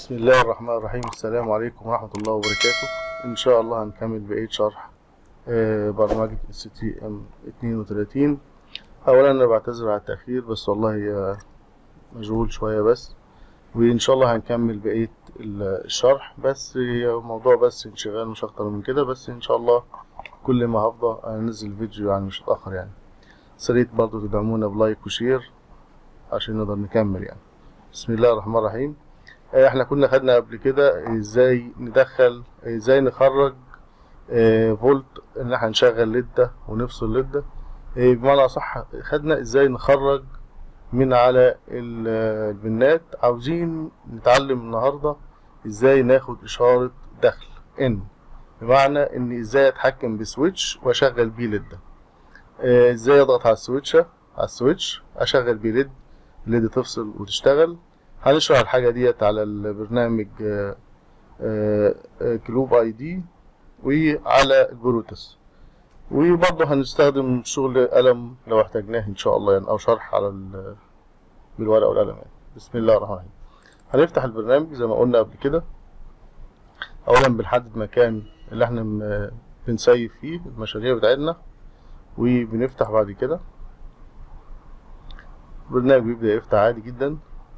بسم الله الرحمن الرحيم السلام عليكم ورحمة الله وبركاته إن شاء الله هنكمل بقية شرح آه، برمجة STM 32 أولا أنا بعتذر على التأخير بس والله آه، مشغول شوية بس وإن شاء الله هنكمل بقية ال- الشرح بس هي موضوع بس انشغال مش أكتر من كده بس إن شاء الله كل ما هفضى أنزل فيديو يعني مش هتأخر يعني بس يا ريت برضه تدعمونا بلايك وشير عشان نقدر نكمل يعني بسم الله الرحمن الرحيم آه، احنا كنا خدنا قبل كده ازاي ندخل ازاي نخرج آه، فولت ان احنا نشغل ليدة ونفصل ليدة آه، بمعنى صح خدنا ازاي نخرج من على ال- آه، البنات عاوزين نتعلم النهاردة ازاي ناخد اشارة دخل ان بمعنى ان ازاي اتحكم بسويتش واشغل بيه ليدة آه، ازاي اضغط على السويتشة على السويتش اشغل بيه ليد الليد تفصل وتشتغل هنشرح الحاجة ديت على البرنامج آه، آه، آه، كلوب اي دي وعلى البروتس وبرضه هنستخدم شغل قلم لو احتاجناه ان شاء الله يعني او شرح على ال- بالورقة والقلم يعني بسم الله الرحمن الرحيم هنفتح البرنامج زي ما قلنا قبل كده اولا بنحدد مكان اللي احنا م- بنسيف فيه المشاريع بتاعتنا وبنفتح بعد كده البرنامج بيبدأ يفتح عادي جدا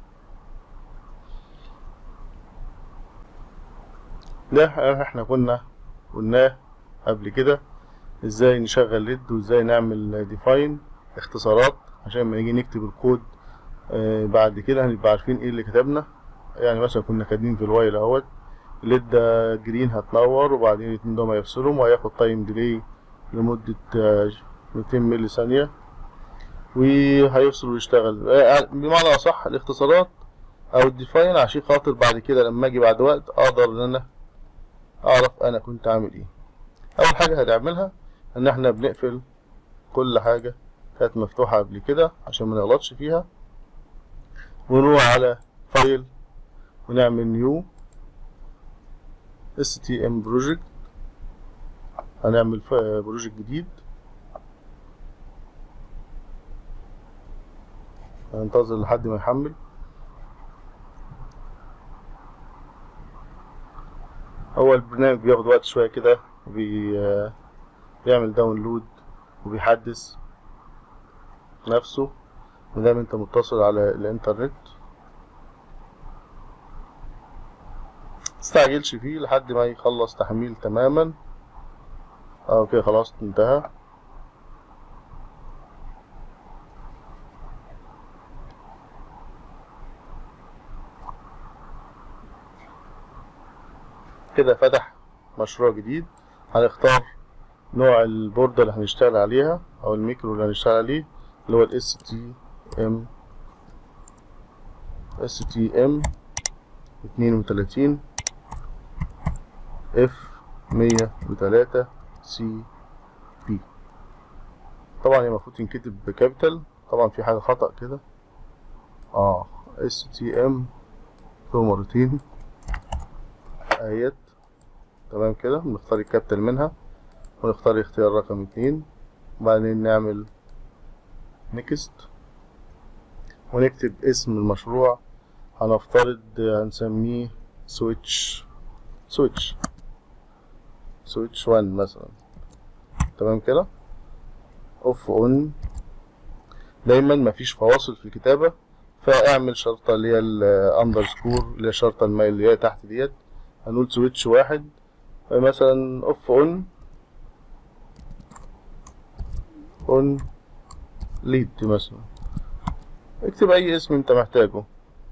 ده احنا كنا قلناه قبل كده ازاي نشغل ليد وازاي نعمل ديفاين اختصارات عشان لما نيجي نكتب الكود آه بعد كده هنبقى عارفين ايه اللي كتبنا يعني مثلا كنا كاتبين في الوايل اهوت الليد ده جرين هتنور وبعدين الاتنين دول هيفصلهم وهياخد تايم ديلي لمدة آه، 200 ملي ثانية وهيفصل ويشتغل آه، بمعنى اصح الاختصارات او الديفاين عشان خاطر بعد كده لما اجي بعد وقت اقدر ان انا اعرف انا كنت عامل ايه اول حاجه هنعملها ان احنا بنقفل كل حاجه كانت مفتوحه قبل كده عشان ما نغلطش فيها ونروح على فايل ونعمل نيو stm بروجكت هنعمل بروجكت جديد هننتظر لحد ما يحمل هو البرنامج بياخد وقت شوية كده وبي آه، بيعمل داونلود وبيحدث نفسه مادام انت متصل على الانترنت متستعجلش فيه لحد ما يخلص تحميل تماما اه كده خلاص انتهى كده فتح مشروع جديد هنختار نوع البوردة اللي هنشتغل عليها او الميكرو اللي هنشتغل عليه اللي هو ال STM STM 32 F 103 سي بي طبعا هي المفروض تنكتب بكابيتال طبعا في حاجة خطأ كده اه STM فوق مرتين اهيت تمام كده بنختار الكابيتال منها ونختار اختيار رقم اتنين وبعدين نعمل نيكست ونكتب اسم المشروع هنفترض هنسميه سويتش سويتش سويتش وان مثلا تمام كده اوف اون دايما مفيش فواصل في الكتابة فاعمل شرطة اللي هي الاندرسكور اللي هي الشرطة المايل اللي هي تحت ديت هنقول سويتش واحد مثلا اوف اون اون ليد مثلا اكتب اي اسم انت محتاجه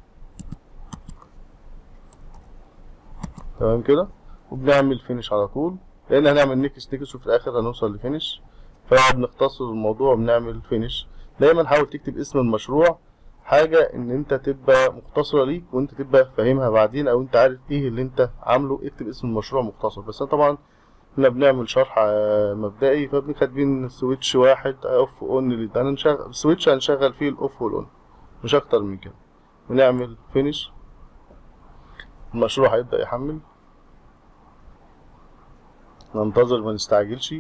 تمام كده وبنعمل فينش على طول لان هنعمل نيكس نيكس وفي الاخر هنوصل لفينش فبنختصر الموضوع وبنعمل فينش دايما حاول تكتب اسم المشروع حاجة ان انت تبقى مختصرة ليك وانت تبقى فاهمها بعدين او انت عارف ايه اللي انت عامله اكتب اسم المشروع مختصر بس انا طبعا احنا بنعمل شرح آه، مبدئي فبنكاتبين سويتش واحد اوف اون اللي ده هنشغل سويتش هنشغل فيه الاوف والاون مش اكتر من كده ونعمل فينش المشروع هيبدأ يحمل ننتظر ما نستعجلش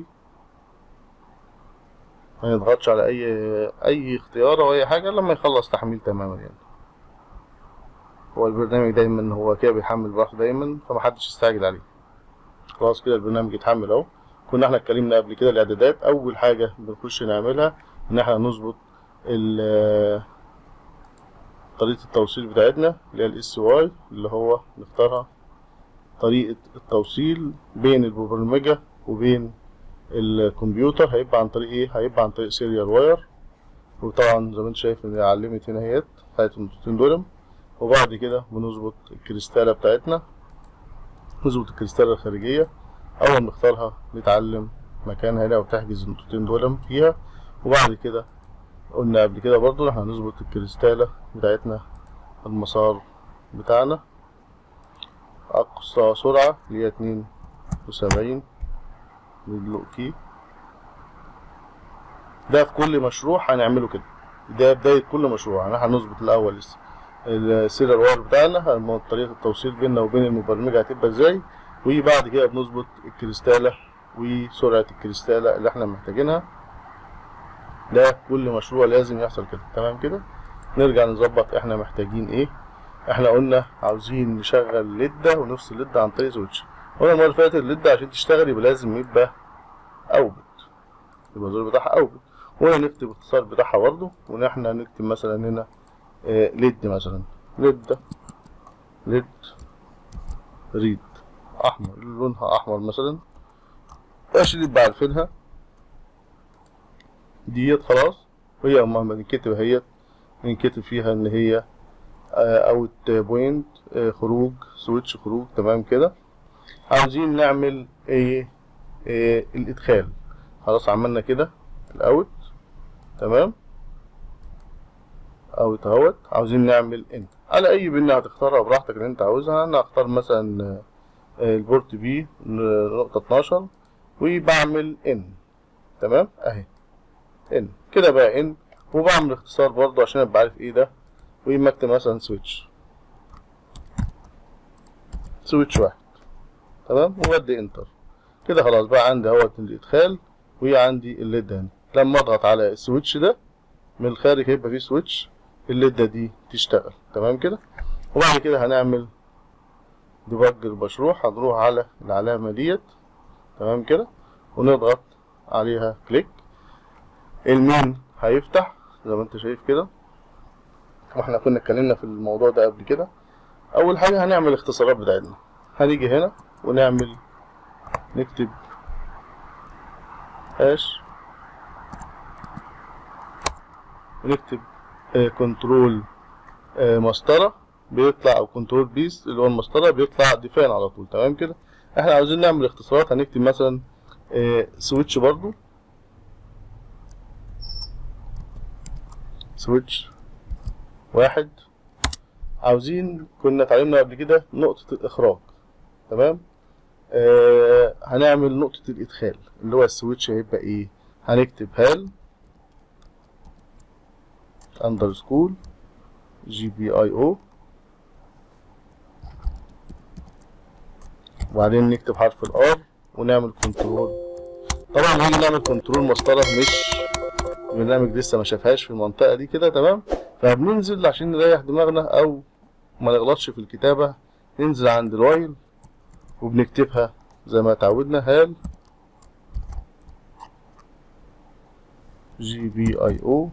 ما نضغطش على اي اي اختيار او اي حاجه لما يخلص تحميل تماما يعني هو البرنامج دايما هو كده بيحمل براحته دايما فمحدش يستعجل عليه خلاص كده البرنامج اتحمل اهو كنا احنا اتكلمنا قبل كده الاعدادات اول حاجه بنخش نعملها ان احنا نظبط ال- طريقه التوصيل بتاعتنا اللي هي الاس واي اللي هو نختارها طريقه التوصيل بين المبرمجه وبين الكمبيوتر هيبقى عن طريق ايه هيبقى عن طريق سيريال واير وطبعا زي ما انت شايف ان علمت هنا اهيت بتاعت النقطتين دول وبعد كده بنظبط الكريستالة بتاعتنا نظبط الكريستالة الخارجية أول ما نختارها نتعلم مكانها هنا وتحجز النقطتين دول فيها وبعد كده قلنا قبل كده برضو احنا هنظبط الكريستالة بتاعتنا المسار بتاعنا أقصى سرعة اللي هي اتنين وسبعين للوكي ده في كل مشروع هنعمله كده ده بداية كل مشروع يعني هنظبط الأول لسه السيريال واير بتاعنا هنظبط طريقة التوصيل بيننا وبين المبرمجة هتبقى ازاي وبعد كده بنظبط الكريستالة وسرعة الكريستالة اللي احنا محتاجينها ده كل مشروع لازم يحصل كده تمام كده نرجع نظبط احنا محتاجين ايه احنا قلنا عاوزين نشغل ليدة ونفصل ليدة عن طريق سويتش قلنا المرة اللي فاتت الليدة عشان تشتغل يبقى لازم يبقى اوبت يبقى الزر بتاعها اوبت وهنا نكتب الاختصار بتاعها برضه وان احنا نكتب مثلا هنا آه ليد مثلا ليد ليد ريد احمر لونها احمر مثلا عشان يبقى عارفينها ديت خلاص وهي مهما نكتب هي نكتب فيها ان هي اوت بوينت خروج سويتش خروج تمام كده عاوزين نعمل ايه, إيه الادخال خلاص عملنا كده الاوت تمام اوت اهوت عاوزين نعمل ان على اي بن هتختارها براحتك اللي انت عاوزها انا هختار مثلا البورت بي نقطة 12 وبعمل ان تمام اهي ان كده بقى ان وبعمل اختصار برضو عشان ابقى عارف ايه ده ويمكتب مثلا سويتش سويتش واحد تمام وبدي انتر كده خلاص بقى عندي اهوت الادخال وهي عندي الليد هنا لما اضغط على السويتش ده من الخارج هيبقى فيه سويتش الليدة دي تشتغل تمام كده وبعد كده هنعمل ديبج المشروع هنروح على العلامة ديت تمام كده ونضغط عليها كليك المين هيفتح زي ما انت شايف كده واحنا كنا اتكلمنا في الموضوع ده قبل كده اول حاجة هنعمل الاختصارات بتاعتنا هنيجي هنا ونعمل نكتب هاش ونكتب كنترول مسطرة بيطلع او كنترول بيس اللي هو المسطرة بيطلع ديفاين على طول تمام كده احنا عاوزين نعمل اختصارات هنكتب مثلا سويتش برضو سويتش واحد عاوزين كنا اتعلمنا قبل كده نقطة الإخراج تمام آه هنعمل نقطة الإدخال اللي هو السويتش هيبقى إيه هنكتب هال أندرسكول جي بي أي أو وبعدين نكتب حرف الآر ونعمل كنترول طبعا هنيجي نعمل كنترول مسطرة مش البرنامج لسه ما شافهاش في المنطقة دي كده تمام فبننزل عشان نريح دماغنا أو ما نغلطش في الكتابة ننزل عند الوايل وبنكتبها زي ما اتعودنا هال جي بي اي او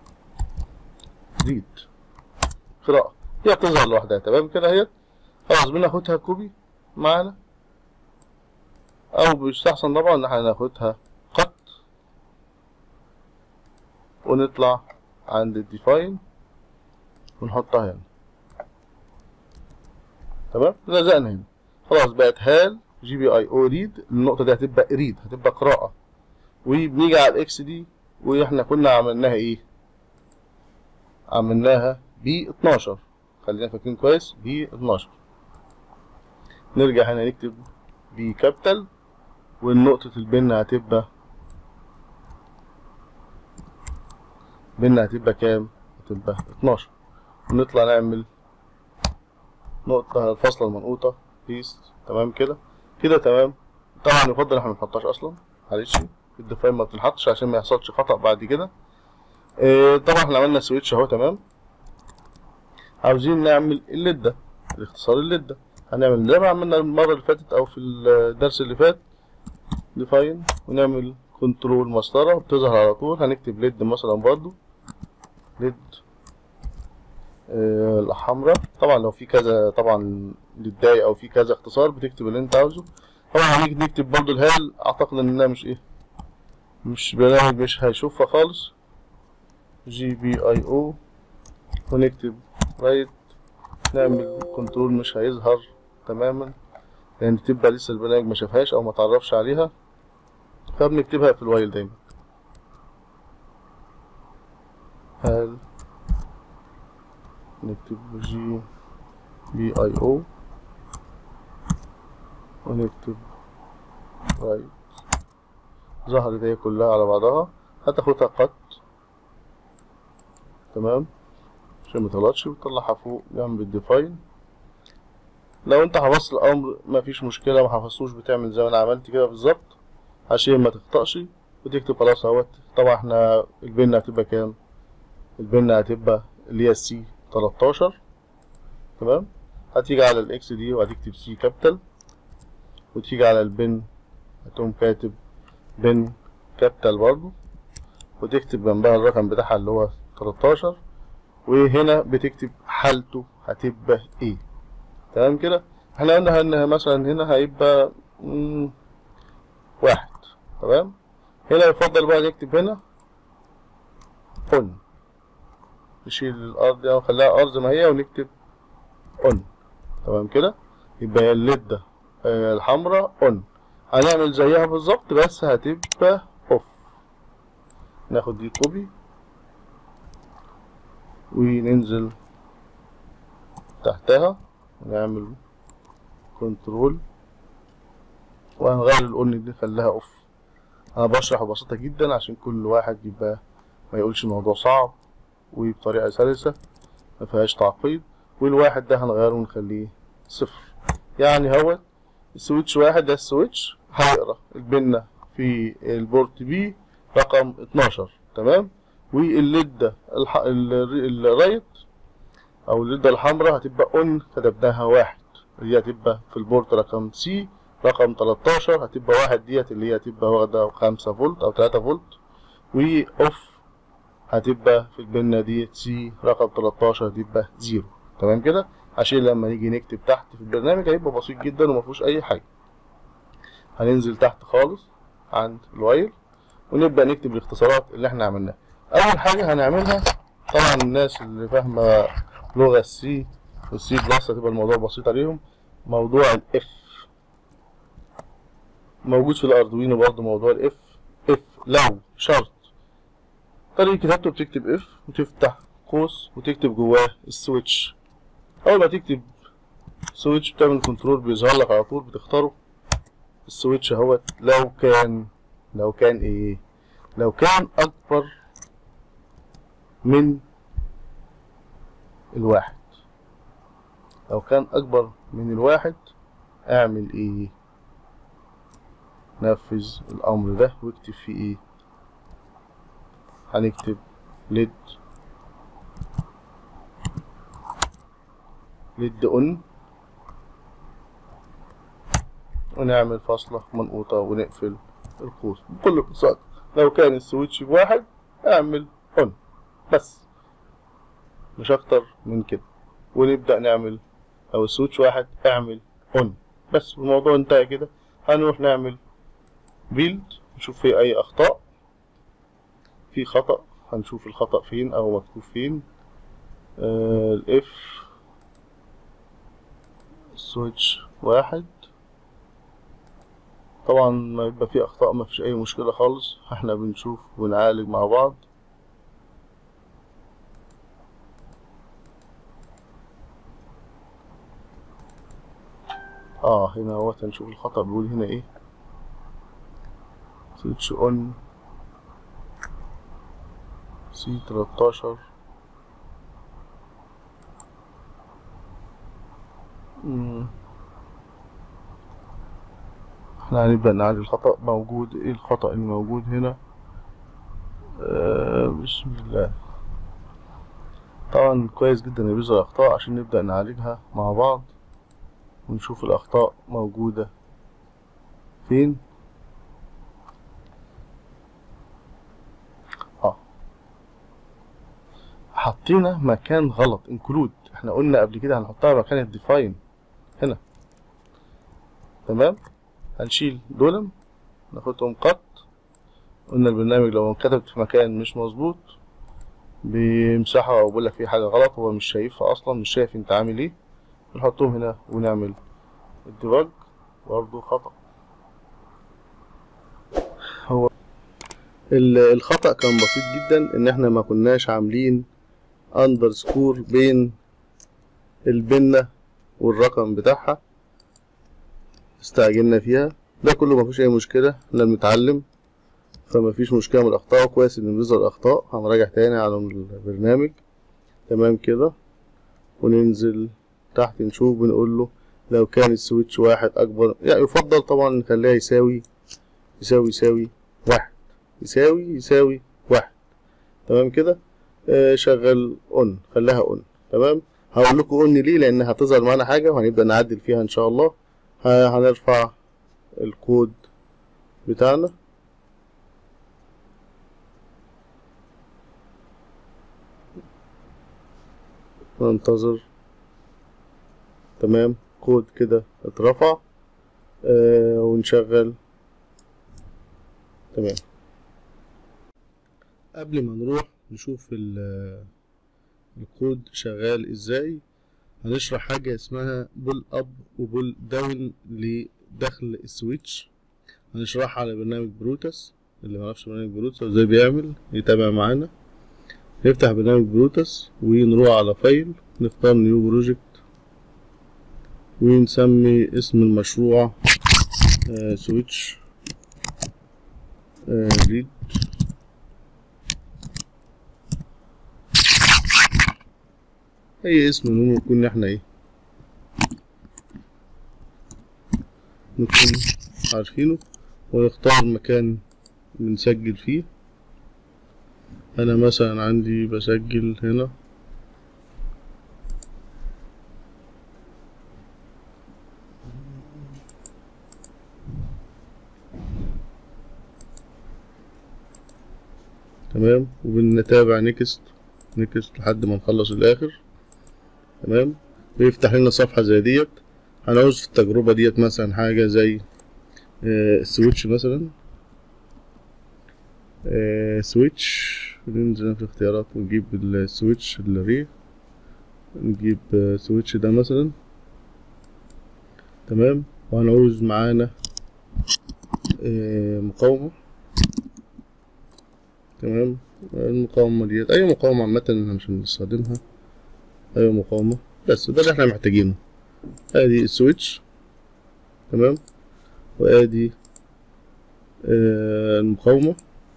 ريد قراءة هي بتظهر لوحدها تمام كده اهيت خلاص بناخدها كوبي معانا او بيستحسن طبعا ان احنا ناخدها قط ونطلع عند الديفاين ونحطها هنا تمام لزقنا هنا خلاص بقت هال جي بي اي او ريد النقطه دي هتبقى ريد هتبقى قراءه وبنيجي على الاكس دي واحنا كنا عملناها ايه عملناها ب 12 خلينا فاكرين كويس ب 12 نرجع هنا نكتب ب كابيتال والنقطة البن هتبقى بن هتبقى كام؟ هتبقى 12 ونطلع نعمل نقطة الفاصلة المنقوطة بيس تمام كده كده تمام طبعا يفضل احنا منحطهاش اصلا معلش الديفاين ما بتنحطش عشان ما يحصلش خطأ بعد كده اه طبعا احنا عملنا سويتش اهو تمام عاوزين نعمل الليدة الاختصار الليدة هنعمل زي ما عملنا المرة اللي فاتت أو في الدرس اللي فات ديفاين ونعمل كنترول مسطرة بتظهر على طول هنكتب ليد مثلا برضو ليد آه الحمراء طبعا لو في كذا طبعا للداي او في كذا اختصار بتكتب اللي انت عاوزه طبعا هنيجي نكتب برضو الهال اعتقد انها مش ايه مش برنامج مش هيشوفها خالص جي بي اي او ونكتب رايت نعمل كنترول مش هيظهر تماما لان تبقى لسه البرنامج ما شافهاش او ما تعرفش عليها فبنكتبها في الوايل دايما هل نكتب جي بي اي او ونكتب رايت ظهرت هي كلها على بعضها هتاخدها قط تمام عشان متغلطش وتطلعها فوق جنب الديفاين لو انت حفظت الامر مفيش مشكله ما حفظتوش بتعمل زي ما انا عملت كده بالظبط عشان ما تخطأش وتكتب خلاص اهوت طبعا احنا البن هتبقى كام البن هتبقى اللي هي السي 13 تمام هتيجي على الاكس دي وهتكتب سي كابيتال وتيجي على البن هتقوم كاتب بن كابيتال برضو وتكتب جنبها الرقم بتاعها اللي هو 13 وهنا بتكتب حالته هتبقى ايه تمام كده احنا قلنا ان مثلا هنا هيبقى مم، واحد تمام هنا يفضل بقى نكتب هنا اون نشيل الارض دي ونخليها ارض زي ما هي ونكتب اون تمام كده يبقى هي الليدة آه، الحمراء اون هنعمل زيها بالظبط بس هتبقى اوف ناخد دي كوبي وننزل تحتها ونعمل كنترول وهنغير الاون دي نخليها اوف انا بشرح ببساطة جدا عشان كل واحد يبقى ما يقولش الموضوع صعب وبطريقة سلسة ما فيهاش تعقيد والواحد ده هنغيره ونخليه صفر يعني هو السويتش واحد ده السويتش هيقرا البنة في البورت بي رقم 12 تمام والليد ده الح... ال- الرايت او الليدة الحمراء هتبقى اون كتبناها واحد هي هتبقى في البورت رقم سي رقم 13 هتبقى واحد ديت اللي هي هتبقى واخدة خمسة فولت او تلاتة فولت واوف هتبقى في البنة ديت سي رقم 13 هتبقى زيرو تمام كده عشان لما نيجي نكتب تحت في البرنامج هيبقى بسيط جدا ومفيهوش اي حاجة هننزل تحت خالص عند الوايل ونبدأ نكتب الاختصارات اللي احنا عملناها اول حاجة هنعملها طبعا الناس اللي فاهمة لغة السي والسي بلس هتبقى الموضوع بسيط عليهم موضوع الاف موجود في الاردوينو برضه موضوع الاف اف لو شرط طريقة كتابته بتكتب اف وتفتح قوس وتكتب جواه السويتش اول ما تكتب سويتش بتعمل كنترول بيظهر لك على طول بتختاره السويتش اهوت لو كان لو كان ايه لو كان اكبر من الواحد لو كان اكبر من الواحد اعمل ايه نفذ الامر ده واكتب فيه ايه هنكتب ليد ليد اون ونعمل فاصلة منقوطة ونقفل القوس بكل بساطة لو كان السويتش بواحد اعمل اون بس مش اكتر من كده ونبدأ نعمل لو السويتش واحد اعمل اون بس الموضوع انتهى كده هنروح نعمل بيلد نشوف فيه اي اخطاء في خطأ هنشوف الخطأ فين او مكتوب فين آه الاف سويتش واحد طبعا ما يبقى فيه اخطاء ما فيش اي مشكلة خالص احنا بنشوف ونعالج مع بعض اه هنا هو هنشوف الخطأ بيقول هنا ايه سويتش اون سي 13 مم. احنا هنبدأ نعالج الخطأ موجود ايه الخطأ اللي موجود هنا آه بسم الله طبعا كويس جدا ان بيظهر اخطاء عشان نبدأ نعالجها مع بعض ونشوف الاخطاء موجودة فين اه حطينا مكان غلط انكلود احنا قلنا قبل كده هنحطها مكان الديفاين هنا تمام هنشيل دولم ناخدهم قط قلنا البرنامج لو انكتبت في مكان مش مظبوط بيمسحها او بيقول لك في حاجه غلط هو مش شايفها اصلا مش شايف انت عامل ايه نحطهم هنا ونعمل الديباج برضه خطأ هو ال- الخطأ كان بسيط جدا ان احنا ما كناش عاملين اندرسكور بين البنة والرقم بتاعها استعجلنا فيها ده كله ما فيش اي مشكلة احنا بنتعلم فما فيش مشكلة من الاخطاء كويس ان بيظهر اخطاء هنراجع تاني على البرنامج تمام كده وننزل تحت نشوف بنقول له لو كان السويتش واحد اكبر يعني يفضل طبعا نخليها يساوي يساوي يساوي واحد يساوي يساوي واحد تمام كده آه شغل اون خليها اون تمام هقول لكم اون ليه لان هتظهر معانا حاجه وهنبدا نعدل فيها ان شاء الله ه- هنرفع الكود بتاعنا ننتظر تمام كود كده اترفع آه ونشغل تمام قبل ما نروح نشوف ال- الكود شغال ازاي هنشرح حاجة اسمها بول اب وبول داون لدخل السويتش هنشرحها على برنامج بروتس اللي معرفش برنامج بروتس ازاي بيعمل يتابع معانا نفتح برنامج بروتس ونروح على فايل نختار نيو بروجكت ونسمي اسم المشروع آه سويتش آه ليد اي اسم المهم يكون احنا ايه نكون عارفينه ونختار مكان بنسجل فيه انا مثلا عندي بسجل هنا تمام وبنتابع نيكست نيكست لحد ما نخلص الاخر تمام بيفتح لنا صفحة زي ديت هنعوز في التجربة ديت مثلا حاجة زي آه، سويتش مثلا آه، سويتش ننزل في اختيارات ونجيب السويتش الري نجيب آه، سويتش ده مثلا تمام وهنعوز معانا آه، مقاومة تمام المقاومة ديت أي مقاومة عامة احنا مش هنستخدمها أي مقاومة بس ده اللي احنا محتاجينه ادي السويتش تمام وادي آه المقاومة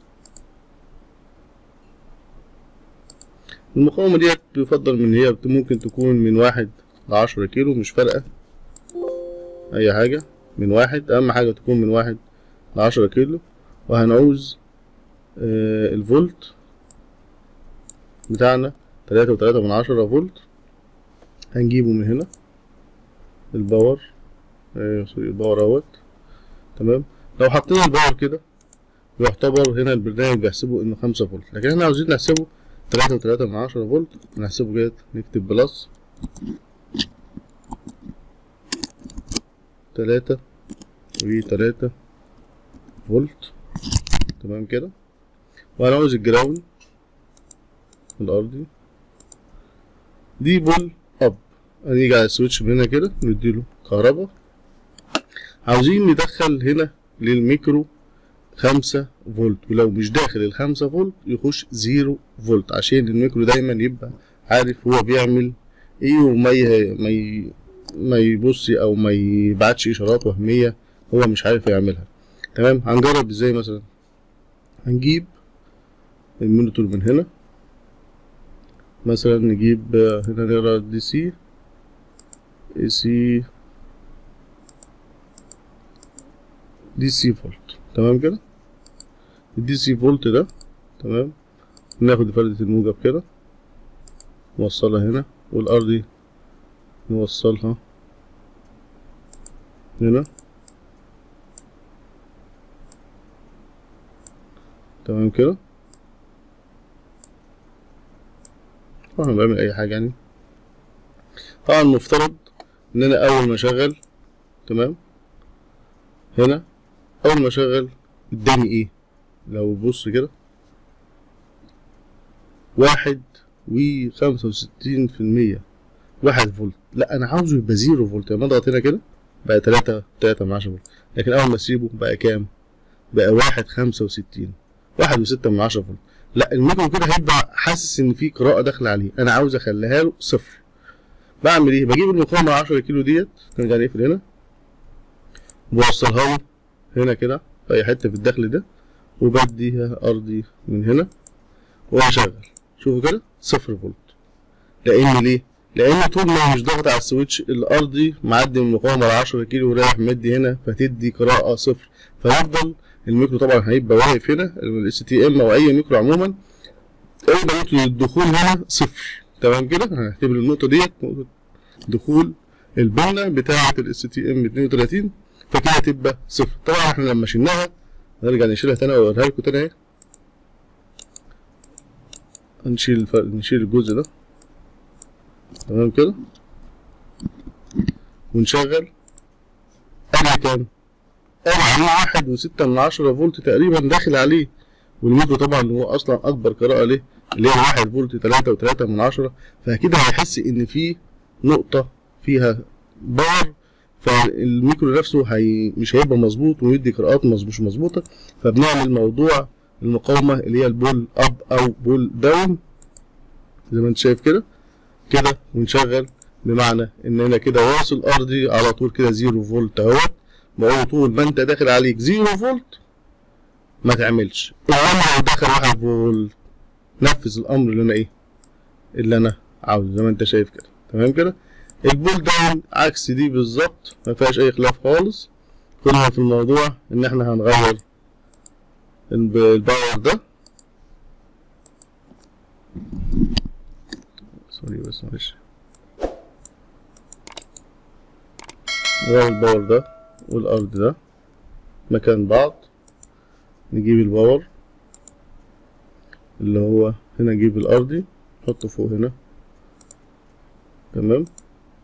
المقاومة ديت بيفضل من هي بت- ممكن تكون من واحد لعشرة كيلو مش فارقة أي حاجة من واحد أهم حاجة تكون من واحد لعشرة كيلو وهنعوز آه الفولت بتاعنا تلاتة وتلاتة من عشرة فولت هنجيبه من هنا الباور آه سوري الباور اهوت تمام لو حطينا الباور كده يعتبر هنا البرنامج بيحسبه انه خمسة فولت لكن احنا عاوزين نحسبه تلاتة وتلاتة من عشرة فولت نحسبه كده نكتب بلس تلاتة وتلاتة فولت تمام كده وهنعوز الجراوند الأرضي دي بول أب هنيجي على السويتش من هنا كده نديله كهرباء عاوزين ندخل هنا للميكرو خمسة فولت ولو مش داخل الخمسة فولت يخش زيرو فولت عشان الميكرو دايما يبقى عارف هو بيعمل ايه وما ي... ما ي... ما يبص او ما يبعتش اشارات وهمية هو مش عارف يعملها تمام هنجرب ازاي مثلا هنجيب المونيتور من هنا مثلا نجيب آه، هنا نقرا دي سي اي سي دي سي فولت تمام كده الدي سي فولت ده تمام ناخد فردة الموجب كده نوصلها هنا والارضي نوصلها هنا تمام كده طبعا بعمل اي حاجه يعني طبعا المفترض ان انا اول ما اشغل تمام هنا اول ما اشغل قدامي ايه لو بص كده واحد وخمسة وستين في المية واحد فولت لا انا عاوزه يبقى زيرو فولت لما اضغط هنا كده بقى تلاتة تلاتة من عشرة فولت لكن اول ما اسيبه بقى كام بقى واحد خمسة وستين واحد وستة من عشرة فولت لا الميكرو كده هيبقى حاسس ان في قراءة داخلة عليه انا عاوز اخليها له صفر بعمل ايه بجيب المقاومة 10 كيلو ديت نرجع نقفل هنا بوصلها له هنا كده في اي حتة في الدخل ده وبديها ارضي من هنا واشغل شوفوا كده صفر فولت لان ليه لان طول ما هو مش ضاغط على السويتش الارضي معدي من المقاومة ال 10 كيلو ورايح مدي هنا فتدي قراءة صفر فيفضل الميكرو طبعا هيبقى واقف هنا الاس تي ام او اي ميكرو عموما هيبقى نقطة الدخول هنا صفر تمام كده هنعتبر النقطة ديت نقطة دخول البنة بتاعة الاس تي ام 32 فكده تبقى صفر طبعا احنا لما شلناها هنرجع نشيلها تاني واوريها لكم تاني اهي هنشيل الفرق نشيل الجزء ده تمام كده ونشغل انا كام انا واحد وستة من عشرة فولت تقريبا داخل عليه والميكرو طبعا هو اصلا اكبر قراءة ليه اللي هي واحد فولت تلاتة وتلاتة من عشرة فكده هيحس ان في نقطة فيها باور فالميكرو نفسه هي مش هيبقى مظبوط ويدي قراءات مش مظبوطة فبنعمل موضوع المقاومة اللي هي البول اب او بول داون زي ما انت شايف كده كده ونشغل بمعنى ان انا كده واصل ارضي على طول كده زيرو فولت اهوت بقول طول ما انت داخل عليك زيرو فولت ما تعملش الامر لو دخل واحد فولت نفذ الامر اللي انا ايه اللي انا عاوزه زي ما انت شايف كده تمام كده البول داون عكس دي بالظبط ما فيهاش اي خلاف خالص كل ما في الموضوع ان احنا هنغير الباور ده سوري بس معلش نغير الباور ده والارض ده مكان بعض نجيب الباور اللي هو هنا نجيب الارضي نحطه فوق هنا تمام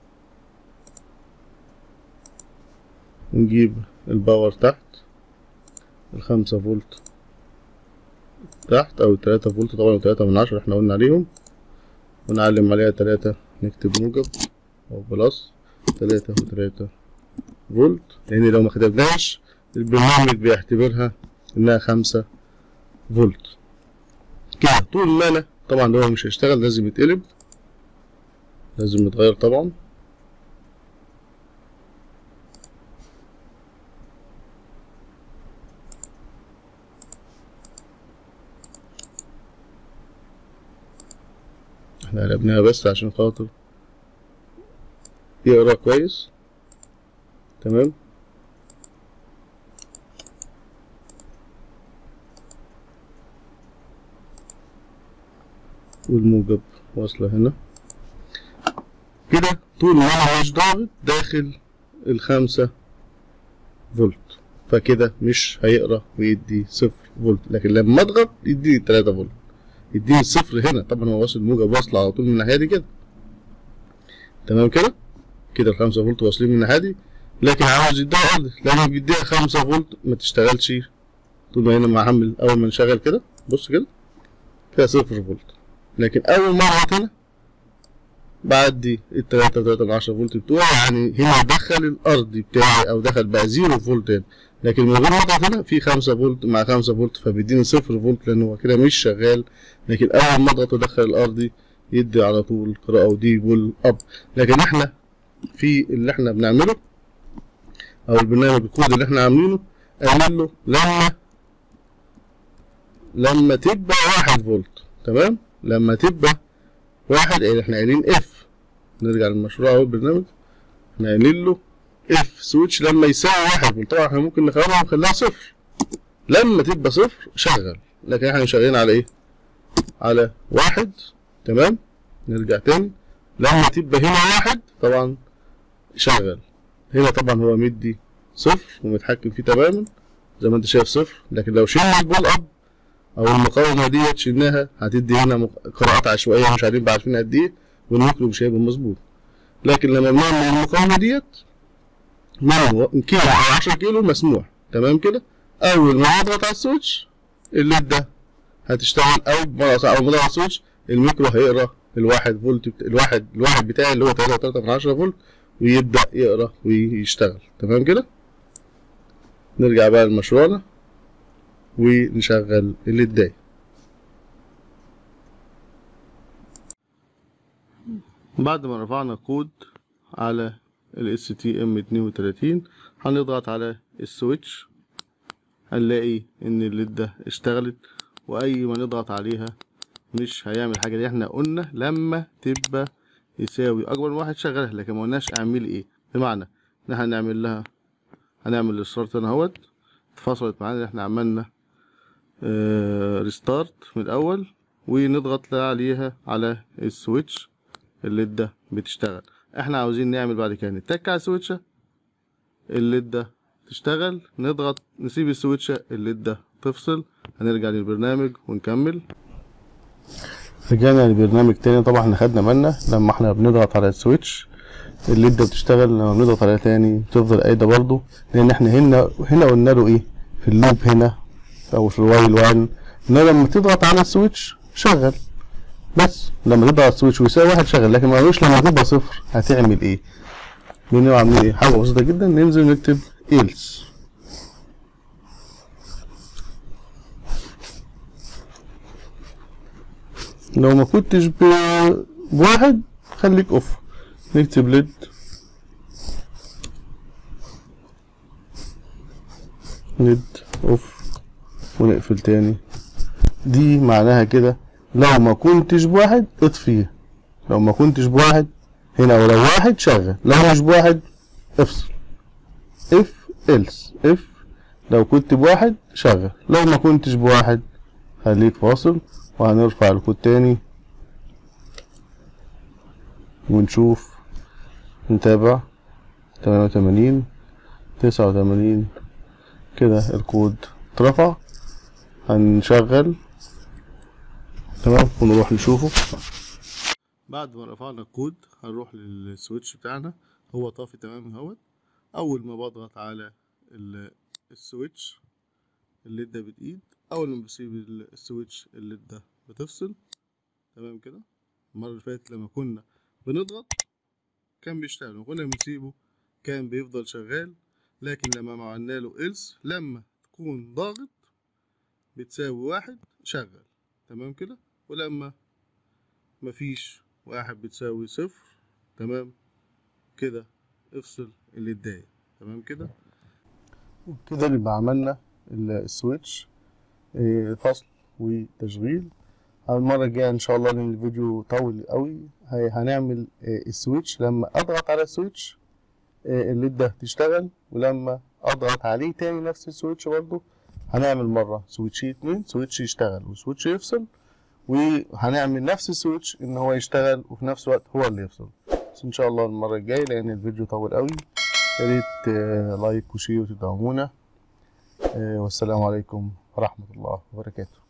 ونجيب الباور تحت الخمسة فولت تحت او التلاتة فولت طبعا تلاتة من عشرة احنا قلنا عليهم ونعلم عليها تلاتة نكتب موجب او بلس تلاتة وتلاتة فولت لان لو ما كتبناش البرنامج بيعتبرها انها خمسة فولت كده طول ما انا طبعا ده هو مش هيشتغل لازم يتقلب لازم يتغير طبعا احنا قلبناها بس عشان خاطر يقرا كويس تمام والموجب واصلة هنا كده طول ما انا مش ضاغط داخل الخمسة فولت فكده مش هيقرا ويدي صفر فولت لكن لما اضغط يديني تلاتة فولت يديني الصفر هنا طبعا هو واصل موجب واصلة على طول من الناحية دي كده تمام كده كده الخمسة فولت واصلين من الناحية دي لكن عاوز يديها ارضي لما بيديها خمسة فولت ما تشتغلش طول ما هنا معمل اول ما نشغل كده بص كده كده صفر فولت لكن اول ما اضغط هنا بعدي التلاتة وتلاتة من عشرة فولت بتوعي يعني هنا دخل الارضي بتاعي او دخل بقى زيرو فولت هنا لكن من غير ما اضغط هنا في خمسة فولت مع خمسة فولت فبيديني صفر فولت لان هو كده مش شغال لكن اول ما اضغط وادخل الارضي يدي على طول قراءة ودي بول اب لكن احنا في اللي احنا بنعمله او البرنامج الكود اللي احنا عاملينه اعمل له لما لما تبقى واحد فولت تمام لما تبقى واحد يعني احنا قايلين اف نرجع للمشروع او البرنامج احنا قايلين له اف سويتش لما يساوي واحد فولت طبعا احنا ممكن نخرجها ونخليها صفر لما تبقى صفر شغل لكن احنا شغالين على ايه على واحد تمام نرجع تاني لما تبقى هنا واحد طبعا شغل هنا طبعا هو مدي صفر ومتحكم فيه تماما زي ما انت شايف صفر لكن لو شلنا البول اب او المقاومه ديت شلناها هتدي هنا مق- قراءات عشوائيه مش عارفين بقى عارفين قد ايه والميكرو مش هيبقى مظبوط لكن لما بنعمل المقاومه ديت منه كيلو او 10 كيلو مسموح تمام كده اول ما اضغط على السويتش الليد ده هتشتغل او مرة او ما اضغط على السويتش الميكرو هيقرا الواحد فولت بت... الواحد الواحد بتاعي اللي هو 3.3 من 10 فولت ويبدا يقرا ويشتغل تمام كده نرجع بقى لمشروعنا ونشغل الليداية بعد ما رفعنا كود على ال STM32 هنضغط على السويتش هنلاقي ان الليد ده اشتغلت واي ما نضغط عليها مش هيعمل حاجة دي احنا قلنا لما تبقى يساوي اكبر من واحد شغلها لكن ما قلناش اعملي ايه بمعنى ان احنا هنعمل لها هنعمل الستارت هنا اهوت اتفصلت معانا احنا عملنا ريستارت من الاول ونضغط عليها على السويتش الليد ده بتشتغل احنا عاوزين نعمل بعد كده نتك على السويتشة الليد ده تشتغل نضغط نسيب السويتشة الليد ده تفصل هنرجع للبرنامج ونكمل رجعنا للبرنامج تاني طبعا احنا خدنا بالنا لما احنا بنضغط على السويتش الليد ده بتشتغل لما بنضغط عليها تاني بتفضل قايدة برضو لان احنا هنا هنا قلنا له ايه في اللوب هنا او في الوايل وان ان لما تضغط على السويتش شغل بس لما تضغط على السويتش ويساوي واحد شغل لكن ما قالوش لما تبقى صفر هتعمل ايه بنبقى عاملين ايه حاجه بسيطه جدا ننزل نكتب else لو ما كنتش ب- بواحد خليك اوف نكتب ليد ليد اوف ونقفل تاني دي معناها كده لو ما كنتش بواحد اطفيه لو ما كنتش بواحد هنا ولو واحد شغل لو مش بواحد افصل اف else اف لو كنت بواحد شغل لو ما كنتش بواحد خليك فاصل وهنرفع الكود تاني ونشوف نتابع تمانية وتمانين تسعة وتمانين كده الكود اترفع هنشغل تمام ونروح نشوفه بعد ما رفعنا الكود هنروح للسويتش بتاعنا هو طافي تمام اهوت اول ما بضغط على ال- السويتش الليد ده بتقيد اول ما بسيب ال- السويتش الليد ده بتفصل تمام كده المره اللي فاتت لما كنا بنضغط كان بيشتغل لما كنا بنسيبه كان بيفضل شغال لكن لما عملنا له إلس لما تكون ضاغط بتساوي واحد شغل تمام كده ولما مفيش واحد بتساوي صفر تمام كده افصل اللي اتضايق تمام كده كده نبقى عملنا ال- السويتش إيه، فصل وتشغيل المرة الجاية إن شاء الله لأن الفيديو طول قوي هي- هنعمل إيه، السويتش لما أضغط على السويتش إيه، الليد ده تشتغل ولما أضغط عليه تاني نفس السويتش برضه هنعمل مرة سويتش اتنين سويتش يشتغل وسويتش يفصل وهنعمل نفس السويتش ان هو يشتغل وفي نفس الوقت هو اللي يفصل بس ان شاء الله المرة الجاية لان الفيديو طول قوي يا ريت آه، لايك وشير وتدعمونا آه، والسلام عليكم ورحمة الله وبركاته